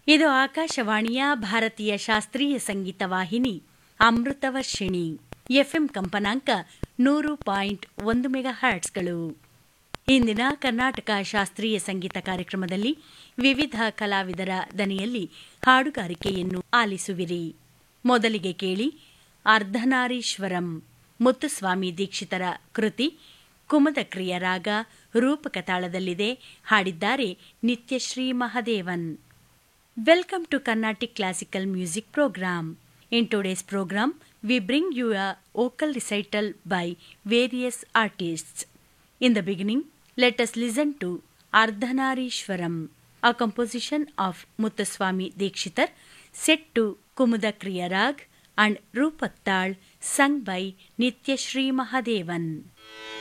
ಇದು ಆಕಾಶವಾಣಿಯ ಭಾರತೀಯ ಶಾಸ್ತ್ರೀಯ ಸಂಗೀತ ವಾಹಿನಿ ಅಮೃತವರ್ಷಿಣಿ ಎಫ್ಎಂ ಕಂಪನಾಂಕ ನೂರು ಪಾಯಿಂಟ್ ಒಂದು ಮೆಗಾ ಹರ್ಟ್ಸ್ಗಳು ಇಂದಿನ ಕರ್ನಾಟಕ ಶಾಸ್ತ್ರೀಯ ಸಂಗೀತ ಕಾರ್ಯಕ್ರಮದಲ್ಲಿ ವಿವಿಧ ಕಲಾವಿದರ ದನಿಯಲ್ಲಿ ಹಾಡುಗಾರಿಕೆಯನ್ನು ಆಲಿಸುವಿರಿ ಮೊದಲಿಗೆ ಕೇಳಿ ಅರ್ಧನಾರೀಶ್ವರಂ ಮುತ್ತುಸ್ವಾಮಿ ದೀಕ್ಷಿತರ ಕೃತಿ ಕುಮದಕ್ರಿಯ ರಾಗ ರೂಪಕ ತಾಳದಲ್ಲಿದೆ ಹಾಡಿದ್ದಾರೆ Nityashree Mahadevan Welcome to Carnatic Classical Music Program. In today's program, we bring you a vocal recital by various artists. In the beginning, let us listen to Ardhanarishwaram, a composition of Muthuswami Dikshitar set to Kumudakriya Rag and Rupattal sung by Nityashri Mahadevan.